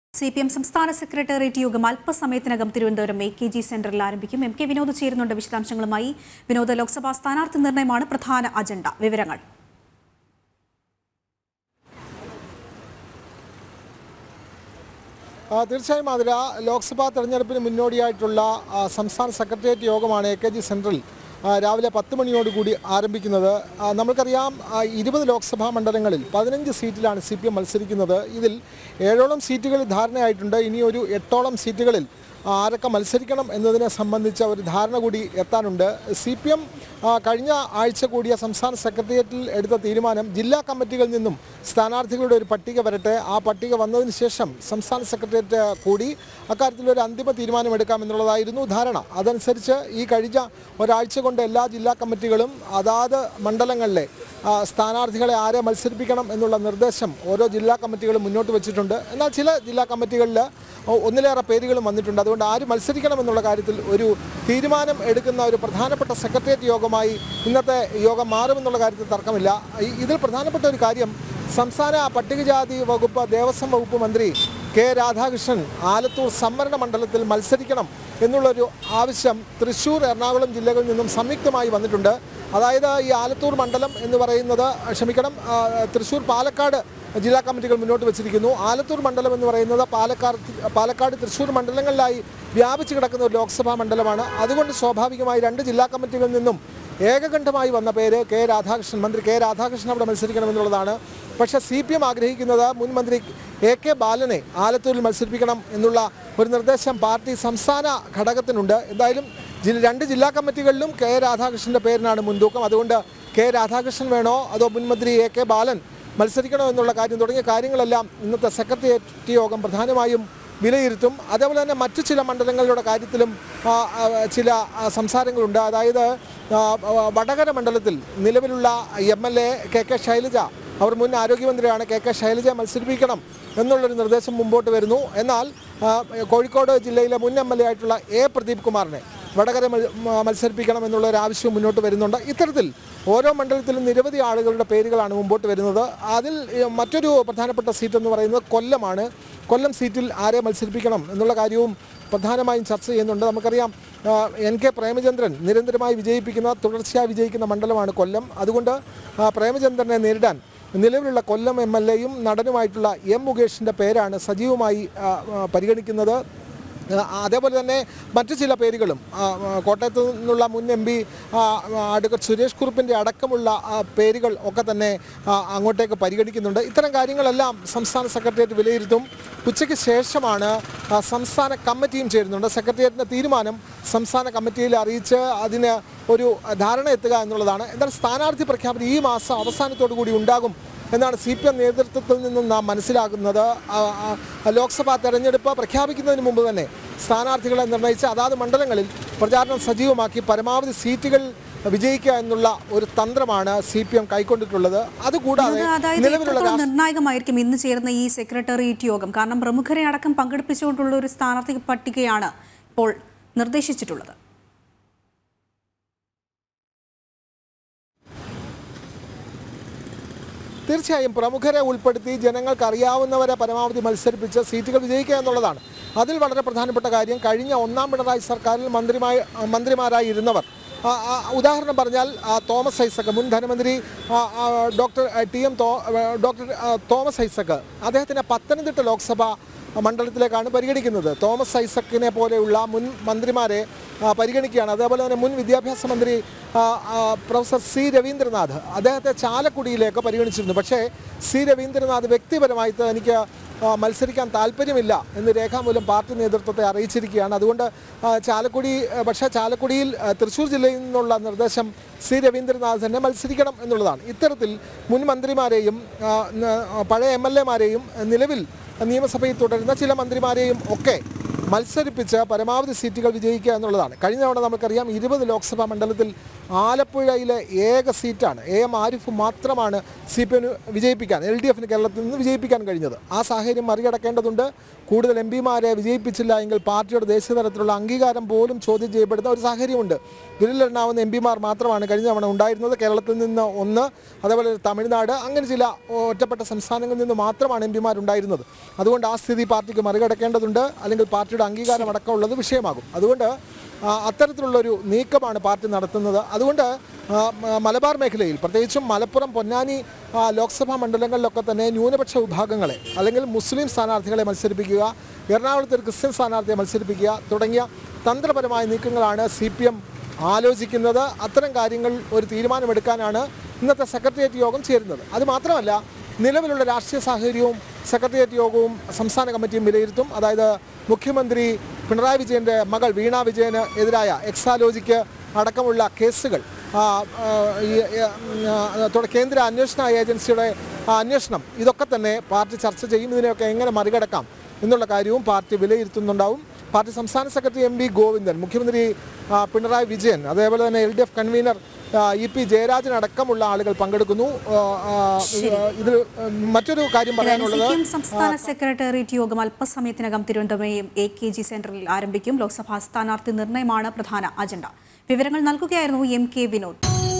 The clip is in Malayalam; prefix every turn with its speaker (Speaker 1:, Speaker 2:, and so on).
Speaker 1: സി പി എം സംസ്ഥാന സെക്രട്ടേറിയറ്റ് യോഗം അല്പസമയത്തിനകം തിരുവനന്തപുരം എ കെ ജി സെന്ററിൽ ആരംഭിക്കും എം കെ വിനോദ് ചേരുന്നുണ്ട് വിശദാംശങ്ങളുമായി വിനോദ് ലോക്സഭാ സ്ഥാനാർത്ഥി നിർണയമാണ് പ്രധാന അജണ്ട വിവരങ്ങൾ
Speaker 2: ആ, തീർച്ചയായും അതിര ലോക്സഭാ തെരഞ്ഞെടുപ്പിന് മുന്നോടിയായിട്ടുള്ള ആ, സംസ്ഥാന സെക്രട്ടേറിയറ്റ് യോഗമാണ് എ കെ ജി സെൻട്രൽ ആ, രാവിലെ പത്ത് മണിയോടുകൂടി ആരംഭിക്കുന്നത് ആ, നമുക്കറിയാം ആ, ഇരുപത് ലോക്സഭാ മണ്ഡലങ്ങളിൽ പതിനഞ്ച് സീറ്റിലാണ് സി പി എം മത്സരിക്കുന്നത് ഇതിൽ ഏഴോളം സീറ്റുകളിൽ ധാരണയായിട്ടുണ്ട് ഇനി ഒരു എട്ടോളം സീറ്റുകളിൽ ആരൊക്കെ മത്സരിക്കണം എന്നതിനെ സംബന്ധിച്ച ഒരു ധാരണ കൂടി എത്താനുണ്ട് സി പി എം കഴിഞ്ഞ ആഴ്ച കൂടിയ സംസ്ഥാന സെക്രട്ടേറിയറ്റിൽ എടുത്ത തീരുമാനം ജില്ലാ കമ്മിറ്റികളിൽ നിന്നും സ്ഥാനാർത്ഥികളുടെ ഒരു പട്ടിക വരട്ടെ ആ പട്ടിക വന്നതിന് ശേഷം സംസ്ഥാന സെക്രട്ടേറിയറ്റ് കൂടി അക്കാര്യത്തിൽ ഒരു അന്തിമ തീരുമാനം എടുക്കാമെന്നുള്ളതായിരുന്നു ധാരണ അതനുസരിച്ച് ഈ കഴിഞ്ഞ ഒരാഴ്ച കൊണ്ട് എല്ലാ ജില്ലാ കമ്മിറ്റികളും അതാത് മണ്ഡലങ്ങളിലെ ആ, സ്ഥാനാർത്ഥികളെ ആരെ മത്സരിപ്പിക്കണം എന്നുള്ള നിർദ്ദേശം ഓരോ ജില്ലാ കമ്മിറ്റികളും മുന്നോട്ട് വെച്ചിട്ടുണ്ട് എന്നാൽ ചില ജില്ലാ കമ്മിറ്റികളിൽ ഒ- ഒന്നിലേറെ പേരുകളും വന്നിട്ടുണ്ട് അതുകൊണ്ട് ആര് മത്സരിക്കണം എന്നുള്ള കാര്യത്തിൽ ഒരു തീരുമാനം എടുക്കുന്ന ഒരു പ്രധാനപ്പെട്ട സെക്രട്ടേറിയറ്റ് യോഗമായി ഇന്നത്തെ യോഗം മാറുമെന്നുള്ള കാര്യത്തിൽ തർക്കമില്ല ഈ- ഇതിൽ പ്രധാനപ്പെട്ട ഒരു കാര്യം സംസ്ഥാന പട്ടികജാതി വകുപ്പ് ദേവസ്വം വകുപ്പ് മന്ത്രി കെ രാധാകൃഷ്ണൻ ആലത്തൂർ സംവരണ മണ്ഡലത്തിൽ മത്സരിക്കണം എന്നുള്ളൊരു ആവശ്യം തൃശ്ശൂർ എറണാകുളം ജില്ലകളിൽ നിന്നും സംയുക്തമായി വന്നിട്ടുണ്ട് അതായത് ഈ ആലത്തൂർ മണ്ഡലം എന്ന് പറയുന്നത് ക്ഷമിക്കണം ആ, തൃശ്ശൂർ പാലക്കാട് ജില്ലാ കമ്മിറ്റികൾ മുന്നോട്ട് വെച്ചിരിക്കുന്നു ആലത്തൂർ മണ്ഡലം എന്ന് പറയുന്നത് പാലക്കാട് പാലക്കാട് തൃശ്ശൂർ മണ്ഡലങ്ങളിലായി വ്യാപിച്ചു കിടക്കുന്ന ഒരു ലോക്സഭാ മണ്ഡലമാണ് അതുകൊണ്ട് സ്വാഭാവികമായി രണ്ട് ജില്ലാ കമ്മിറ്റികളിൽ നിന്നും ഏകകണ്ഠമായി വന്ന പേര് കെ രാധാകൃഷ്ണൻ മന്ത്രി കെ രാധാകൃഷ്ണൻ അവിടെ മത്സരിക്കണമെന്നുള്ളതാണ് പക്ഷേ സി പി എം ആഗ്രഹിക്കുന്നത് മുൻ മന്ത്രി എ കെ ബാലനെ ആലത്തൂരിൽ മത്സരിപ്പിക്കണം എന്നുള്ള ഒരു നിർദ്ദേശം പാർട്ടി സംസ്ഥാന ഘടകത്തിനുണ്ട് എന്തായാലും ജില്ല രണ്ട് ജില്ലാ കമ്മിറ്റികളിലും കെ രാധാകൃഷ്ണൻ്റെ പേരിനാണ് മുൻതൂക്കം അതുകൊണ്ട് കെ രാധാകൃഷ്ണൻ വേണോ അതോ മുൻ മന്ത്രി എ കെ ബാലൻ മത്സരിക്കണോ എന്നുള്ള കാര്യം തുടങ്ങിയ കാര്യങ്ങളെല്ലാം ഇന്നത്തെ സെക്രട്ടേറിയറ്റ് യോഗം പ്രധാനമായും വിലയിരുത്തും അതേപോലെ തന്നെ മറ്റു ചില മണ്ഡലങ്ങളുടെ കാര്യത്തിലും ആ, ആ, ചില ആ, സംസാരങ്ങളുണ്ട് അതായത് ആ, ആ, വടകര മണ്ഡലത്തിൽ നിലവിലുള്ള M L A K K Shailaja അവർ മുൻ ആരോഗ്യമന്ത്രിയാണ് കെ കെ ശൈലജ മത്സരിപ്പിക്കണം എന്നുള്ളൊരു നിർദ്ദേശം മുമ്പോട്ട് വരുന്നു എന്നാൽ ആ, കോഴിക്കോട് ജില്ലയിലെ മുൻ എം എൽ എ ആയിട്ടുള്ള എ പ്രദീപ് കുമാറിനെ വടകര മൽ- മ- മത്സരിപ്പിക്കണം എന്നുള്ള ഒരു ആവശ്യം മുന്നോട്ട് വരുന്നുണ്ട് ഇത്തരത്തിൽ ഓരോ മണ്ഡലത്തിലും നിരവധി ആളുകളുടെ പേരുകളാണ് മുമ്പോട്ട് വരുന്നത് അതിൽ ഏ, മറ്റൊരു പ്രധാനപ്പെട്ട സീറ്റ് എന്ന് പറയുന്നത് കൊല്ലമാണ് കൊല്ലം സീറ്റിൽ ആരെ മത്സരിപ്പിക്കണം എന്നുള്ള കാര്യവും പ്രധാനമായും ചർച്ച ചെയ്യുന്നുണ്ട് നമുക്കറിയാം ആ, എൻ കെ പ്രേമചന്ദ്രൻ നിരന്തരമായി വിജയിപ്പിക്കുന്ന തുടർച്ചയായി വിജയിക്കുന്ന മണ്ഡലമാണ് കൊല്ലം അതുകൊണ്ട് ആ, പ്രേമചന്ദ്രനെ നേരിടാൻ നിലവിലുള്ള കൊല്ലം എം എൽ എയും നടനുമായിട്ടുള്ള എം മുകേഷിൻ്റെ പേരാണ് സജീവമായി ആ, ആ, പരിഗണിക്കുന്നത് ആ, അതേപോലെ തന്നെ മറ്റു ചില പേരുകളും ആ, ആ, കോട്ടയത്ത് നിന്നുള്ള മുൻ എം പി അഡ്വക്കേറ്റ് സുരേഷ് കുറുപ്പിൻ്റെ അടക്കമുള്ള ആ, പേരുകൾ ഒക്കെ തന്നെ ആ, അങ്ങോട്ടേക്ക് പരിഗണിക്കുന്നുണ്ട് ഇത്തരം കാര്യങ്ങളെല്ലാം സംസ്ഥാന സെക്രട്ടേറിയറ്റ് വിലയിരുത്തും ഉച്ചയ്ക്ക് ശേഷമാണ് ആ, സംസ്ഥാന കമ്മിറ്റിയും ചേരുന്നുണ്ട് സെക്രട്ടേറിയറ്റിൻ്റെ തീരുമാനം സംസ്ഥാന കമ്മിറ്റിയിൽ അറിയിച്ച് അതിന് ഒരു ധാരണ എത്തുക എന്നുള്ളതാണ് എന്നാൽ സ്ഥാനാർത്ഥി പ്രഖ്യാപനം ഈ മാസം അവസാനത്തോടു കൂടി ഉണ്ടാകും എന്നാണ് സി പി എം നേതൃത്വത്തിൽ നിന്നും നാം മനസ്സിലാക്കുന്നത് ആ, ആ, ലോക്സഭാ തെരഞ്ഞെടുപ്പ് പ്രഖ്യാപിക്കുന്നതിന് മുമ്പ് തന്നെ സ്ഥാനാർത്ഥികളെ നിർണയിച്ച് അതാത് മണ്ഡലങ്ങളിൽ പ്രചാരണം സജീവമാക്കി പരമാവധി സീറ്റുകൾ വിജയിക്കുക എന്നുള്ള ഒരു തന്ത്രമാണ് സി പി എം കൈക്കൊണ്ടിട്ടുള്ളത് അതുകൂടാതെ
Speaker 1: വിനോദ്, അതായത്
Speaker 2: നിലവിലുള്ള
Speaker 1: എത്രത്തോളം നിർണായകമായിരിക്കും ഇന്ന് ചേർന്ന ഈ സെക്രട്ടേറിയറ്റ് യോഗം കാരണം പ്രമുഖരെ അടക്കം പങ്കെടുപ്പിച്ചുകൊണ്ടുള്ള ഒരു സ്ഥാനാർത്ഥി പട്ടികയാണ് ഇപ്പോൾ നിർദ്ദേശിച്ചിട്ടുള്ളത്
Speaker 2: തീർച്ചയായും പ്രമുഖരെ ഉൾപ്പെടുത്തി ജനങ്ങൾക്ക് അറിയാവുന്നവരെ പരമാവധി മത്സരിപ്പിച്ച് സീറ്റുകൾ വിജയിക്കുക എന്നുള്ളതാണ് അതിൽ വളരെ പ്രധാനപ്പെട്ട കാര്യം കഴിഞ്ഞ ഒന്നാം പിണറായി സർക്കാരിൽ മന്ത്രിമായി മന്ത്രിമാരായി ഇരുന്നവർ ആ, ആ, ഉദാഹരണം പറഞ്ഞാൽ ആ, തോമസ് ഐസക് മുൻ ധനമന്ത്രി ആ, ആ, ഡോക്ടർ ആ, ടി എം തോ ആ, ഡോക്ടർ ആ, തോമസ് ഐസക് അദ്ദേഹത്തിനെ പത്തനംതിട്ട ലോക്സഭ മണ്ഡലത്തിലേക്കാണ് പരിഗണിക്കുന്നത് തോമസ് ഐസക്കിനെ പോലെയുള്ള മുൻ മന്ത്രിമാരെ ആ, പരിഗണിക്കുകയാണ് അതേപോലെ തന്നെ മുൻ വിദ്യാഭ്യാസ മന്ത്രി ആ, ആ, പ്രൊഫസർ സി രവീന്ദ്രനാഥ് അദ്ദേഹത്തെ ചാലക്കുടിയിലേക്ക് പരിഗണിച്ചിരുന്നു പക്ഷേ സി രവീന്ദ്രനാഥ് വ്യക്തിപരമായി തനിക്ക് ആ, മത്സരിക്കാൻ താല്പര്യമില്ല എന്ന് രേഖാമൂലം പാർട്ടി നേതൃത്വത്തെ അറിയിച്ചിരിക്കുകയാണ് അതുകൊണ്ട് ആ, ചാലക്കുടി ആ, പക്ഷേ ചാലക്കുടിയിൽ ആ, തൃശ്ശൂർ ജില്ലയിൽ നിന്നുള്ള നിർദ്ദേശം സി രവീന്ദ്രനാഥ് തന്നെ മത്സരിക്കണം എന്നുള്ളതാണ് ഇത്തരത്തിൽ മുൻ മന്ത്രിമാരെയും ആ, ന- പഴയ എം എൽ എമാരെയും നിലവിൽ നിയമസഭയിൽ തുടരുന്ന ചില മന്ത്രിമാരെയും ഒക്കെ മത്സരിപ്പിച്ച് പരമാവധി സീറ്റുകൾ വിജയിക്കുക എന്നുള്ളതാണ് കഴിഞ്ഞ തവണ നമുക്കറിയാം ഇരുപത് ലോക്സഭാ മണ്ഡലത്തിൽ ആലപ്പുഴയിലെ ഏക സീറ്റാണ് എ എം ആരിഫ് മാത്രമാണ് സി പി എമ്മിന് വിജയിപ്പിക്കാൻ എൽ ഡി എഫിന് കേരളത്തിൽ നിന്ന് വിജയിപ്പിക്കാൻ കഴിഞ്ഞത് ആ സാഹചര്യം മറികടക്കേണ്ടതുണ്ട് കൂടുതൽ എം പിമാരെ വിജയിപ്പിച്ചില്ല എങ്കിൽ പാർട്ടിയുടെ ദേശീയ തലത്തിലുള്ള അംഗീകാരം പോലും ചോദ്യം ചെയ്യപ്പെടുന്ന ഒരു സാഹചര്യമുണ്ട് വിരലിലെണ്ണാവുന്ന എം പിമാർ മാത്രമാണ് കഴിഞ്ഞ തവണ ഉണ്ടായിരുന്നത് കേരളത്തിൽ നിന്ന് ഒന്ന് അതേപോലെ തമിഴ്നാട് അങ്ങനെ ചില ഒറ്റപ്പെട്ട സംസ്ഥാനങ്ങളിൽ നിന്ന് മാത്രമാണ് എം പിമാർ ഉണ്ടായിരുന്നത് അതുകൊണ്ട് ആ സ്ഥിതി പാർട്ടിക്ക് മറികടക്കേണ്ടതുണ്ട് അല്ലെങ്കിൽ പാർട്ടിയുടെ അംഗീകാരം അടക്കമുള്ളത് വിഷയമാകും അതുകൊണ്ട് ആ, അത്തരത്തിലുള്ളൊരു നീക്കമാണ് പാർട്ടി നടത്തുന്നത് അതുകൊണ്ട് ആ, മ- മലബാർ മേഖലയിൽ പ്രത്യേകിച്ചും മലപ്പുറം പൊന്നാനി ആ, ലോക്സഭാ മണ്ഡലങ്ങളിലൊക്കെ തന്നെ ന്യൂനപക്ഷ വിഭാഗങ്ങളെ അല്ലെങ്കിൽ മുസ്ലിം സ്ഥാനാർത്ഥികളെ മത്സരിപ്പിക്കുക എറണാകുളത്ത് ഒരു ക്രിസ്ത്യൻ സ്ഥാനാർത്ഥിയെ മത്സരിപ്പിക്കുക തുടങ്ങിയ തന്ത്രപരമായ നീക്കങ്ങളാണ് സി പി എം ആലോചിക്കുന്നത് അത്തരം കാര്യങ്ങൾ ഒരു തീരുമാനമെടുക്കാനാണ് ഇന്നത്തെ സെക്രട്ടേറിയറ്റ് യോഗം ചേരുന്നത് അത് മാത്രമല്ല നിലവിലുള്ള രാഷ്ട്രീയ സാഹചര്യവും സെക്രട്ടേറിയറ്റ് യോഗവും സംസ്ഥാന കമ്മിറ്റിയും വിലയിരുത്തും അതായത് മുഖ്യമന്ത്രി പിണറായി വിജയൻ്റെ മകൾ വീണ വിജയന് എതിരായ എക്സാലോജിക്ക് അടക്കമുള്ള കേസുകൾ ആ, ആ, ഈ, ആ, തുട- കേന്ദ്ര അന്വേഷണ ഏജൻസിയുടെ ആ, അന്വേഷണം ഇതൊക്കെ തന്നെ പാർട്ടി ചർച്ച ചെയ്യും ഇതിനെയൊക്കെ എങ്ങനെ മറികടക്കാം എന്നുള്ള കാര്യവും പാർട്ടി വിലയിരുത്തുന്നുണ്ടാവും പാർട്ടി സംസ്ഥാന സെക്രട്ടറി എം വി ഗോവിന്ദൻ മുഖ്യമന്ത്രി ആ, പിണറായി വിജയൻ അതേപോലെ തന്നെ എൽ ഡി എഫ് കൺവീനർ ആ, ഇ പി ജയരാജൻ അടക്കമുള്ള ആളുകൾ പങ്കെടുക്കുന്നു ആ, ആ, ഇതിൽ മറ്റൊരു കാര്യം
Speaker 1: സി
Speaker 2: പറയാനുള്ളത്
Speaker 1: പി എം സംസ്ഥാന സെക്രട്ടേറിയറ്റ് യോഗം അല്പസമയത്തിനകം തിരുവനന്തപുരം എ കെ ജി സെന്ററിൽ ആരംഭിക്കും ലോക്സഭാ സ്ഥാനാർത്ഥി നിർണയമാണ് പ്രധാന അജണ്ട വിവരങ്ങൾ നൽകുകയായിരുന്നു എം കെ വിനോദ്